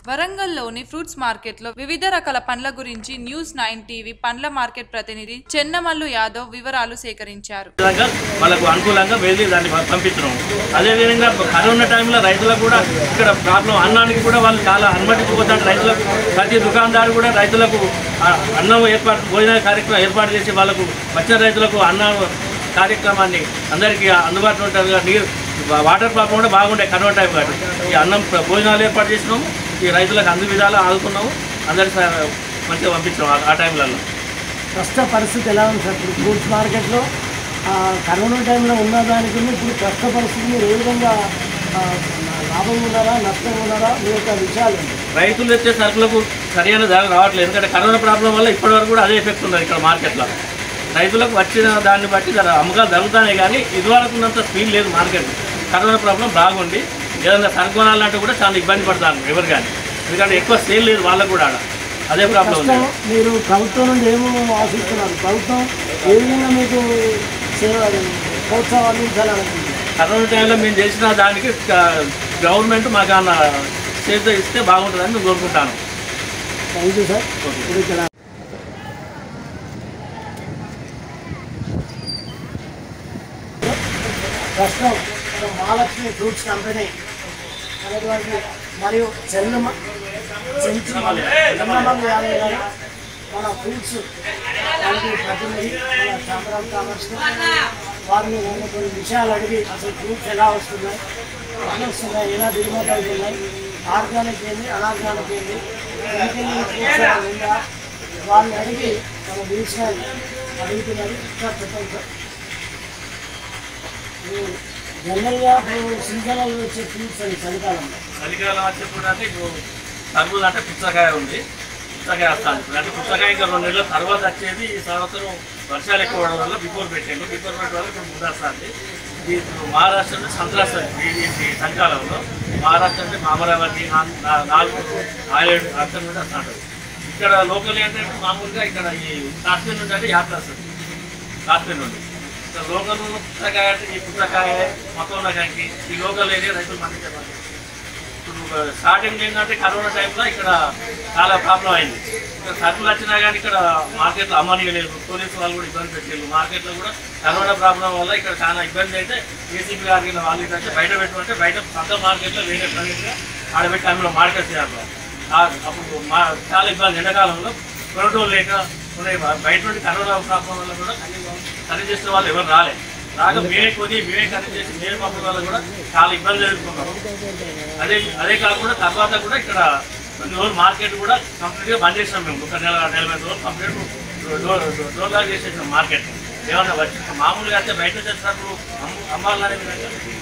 వరంగల్లోని fruits మార్కెట్లో వివిధ రకాల పండ్ల గురించి న్యూస్ నైన్ టీవీ పండ్ల మార్కెట్ ప్రతినిధి చెన్నమల్లు యాదవ్ వివరాలు సేకరించారు విధంగా వాళ్ళకు అనుకూలంగా వెళ్ళి దాన్ని ప- పంపించడం అదేవిధంగా కరోనా టైంలో రైతులకు కూడా ఇక్కడ ప్రాబ్లం అన్నానికి కూడా వాళ్ళు చాలా అనుమతించబోతారు రైతులకు ప్రతి దుకాణదారు కూడా రైతులకు ఆ అన్నం ఏర్పాటు భోజన కార్యక్రమం ఏర్పాటు చేసి వాళ్ళకు వచ్చిన రైతులకు అన్న కార్యక్రమాన్ని అందరికీ అందుబాటులో ఉంటుంది నీరు వాటర్ ప్రాబ్లం కూడా బాగుండే కరోనా టైం కాబట్టి ఈ అన్నం ప్ర- భోజనాలు ఏర్పాటు చేసినాము ఈ రైతులకు అన్ని విధాలు ఆదుకున్నాము అందరికి స- మంచిగా పంపించాము ఆ- ఆ టైంలలో ప్రస్తుత పరిస్థితి ఎలా ఉంది సార్ ఇప్పుడు ఫ్రూట్స్ మార్కెట్లో ఆ, కరోనా టైంలో ఉన్న దానికి ఇప్పుడు ప్రస్తుత పరిస్థితి మీరు ఏ విధంగా ఆ, లాభం ఉన్నారా నష్టం ఉన్నారా మీ యొక్క విషయాలు ఏంటి? రైతులు తెచ్చే సరుకులకు సరైన ధర రావట్లేదు ఎందుకంటే కరోనా ప్రాబ్లం వల్ల ఇప్పటివరకు కూడా అదే ఎఫెక్ట్ ఉన్నది ఇక్కడ మార్కెట్లో రైతులకు వచ్చిన దాన్ని బట్టి ధర అమ్మకాలు జరుగుతున్నాయి కానీ ఇదివరకు ఉన్నంత స్పీడ్ లేదు మార్కెట్ కరోనా ప్రాబ్లం బాగుండి ఏదైనా సరుకు కొనాలంటే కూడా చాలా ఇబ్బంది పడతాను ఎవరు కానీ ఎందుకంటే ఎక్కువ సేల్ లేదు వాళ్ళకు కూడా ఆడ. అదే ప్రాబ్లం ఉంది ప్రస్తుతం మీరు ప్రభుత్వం నుండి ఏమో ఆశిస్తున్నారు ప్రభుత్వం ఏ విధంగా మీకు సేవ ప్రోత్సాహం అందించాలనుకుంటున్నారు కరోనా టైంలో మేము చేసిన దానికి గవర్నమెంట్ మాకు అన్న చేత ఇస్తే బాగుంటుందని నేను కోరుకుంటాను థ్యాంక్ యూ సార్ ఇప్పుడు ఇక్కడ ప్రస్తుతం మన మహాలక్ష్మి ఫ్రూట్స్ కంపెనీ అనేటువంటి మరియు చెన్నమ చెంచుమల్లి చెన్నమల్లి యాదవ్ గారు మన ఫ్రూట్స్ దానికి ప్రతినిధి మన చామరాజ్ కామర్స్ వారిని నేను కొన్ని విషయాలు అడిగి అసలు ఫ్రూట్స్ ఎలా వస్తున్నాయి ఎలా వస్తున్నాయి ఎలా దిగుమతి అవుతున్నాయి ఆర్గానిక్ ఏంది అనార్గానిక్ ఏంది కెమికల్ ఫ్రూట్స్ ఏమైనా ఉందా వాళ్ళని అడిగి మన విషయాలు అడుగుతున్నారు సార్ చెప్పండి సార్ మీరు జనరల్గా ఇప్పుడు సీజనల్ వచ్చే ఫ్రూట్స్ అని చలికాలంలో చలికాలం వచ్చేప్పుడు అంటే ఇప్పుడు కర్బూజ అంటే పుచ్చకాయ ఉంది పుచ్చకాయ వస్తాను ఇప్పుడు అంటే పుచ్చకాయ ఇంకా రెండు నెలల తర్వాత వచ్చేది ఈ సంవత్సరం వర్షాలు ఎక్కువ పడడం వల్ల బిఫోర్ పెట్టాను బిఫోర్ పెట్టడం వల్ల ఇప్పుడు ముందు వస్తుంది ఇది ఇప్పుడు మహారాష్ట్ర నుంచి సంత్రాస్ ఈ ఈ చలికాలంలో మహారాష్ట్ర అంటే అమరావతి నా- నా- నాలుగు ఆయిల్ అక్కడ నుండి వస్తాడు ఇక్కడ లోకల్ ఏంటంటే మామూలుగా ఇక్కడ ఈ కాశ్మీర్ నుంచి అంటే యాత్ర వస్తుంది కాశ్మీర్ నుండి ఇక్కడ లోకల్ పుచ్చకాయ అంటే ఈ పుచ్చకాయ మొత్తంకాయకి ఈ లోకల్ ఏరియా రైతులు పండించారు ఇప్పుడు స్టార్టింగ్ ఏంటంటే కరోనా టైంలో ఇక్కడ చాలా ప్రాబ్లం అయింది ఇక్కడ సరుకులు వచ్చినా కానీ ఇక్కడ మార్కెట్లో అమ్మనీయలేదు పోలీసు వాళ్ళు కూడా ఇబ్బంది పెట్టారు మార్కెట్లో కూడా కరోనా ప్రాబ్లం వల్ల ఇక్కడ చాలా ఇబ్బంది అయితే ఏసీపీ గారికి ఇలా వాళ్ళు ఇట్లా బయట పెట్టమంటే బయట సొంత మార్కెట్లో వేరే ప్రైవేట్గా ఆడబెట్టి అందులో మార్కెట్ చేయాలి ఆ అప్పుడు మా చాలా ఇబ్బంది ఎండాకాలంలో కొనటోళ్ళు లేక ఉన్నాయి. బయట నుండి కరోనా ప్రాబ్లం వల్ల కూడా ఖరీదు చేసిన వాళ్ళు ఎవరు రాలేదు రాక మేమే కొని మేమే ఖరీదు చేసి మేమే పంపడం వల్ల కూడా చాలా ఇబ్బంది ఎదుర్కొన్నాం అదే అదే కాకుండా తర్వాత కూడా ఇక్కడ కొన్ని రోజులు మార్కెట్ కూడా కంప్లీట్గా బంద్ చేసాం మేము ఒక నెల నలభై రోజులు కంప్లీట్ డోర్లా చేసేసాం మార్కెట్ ఏమన్నా వచ్చి మామూలుగా అయితే బయట వచ్చేటప్పుడు అమ్మ అమ్మాలనే విధంగా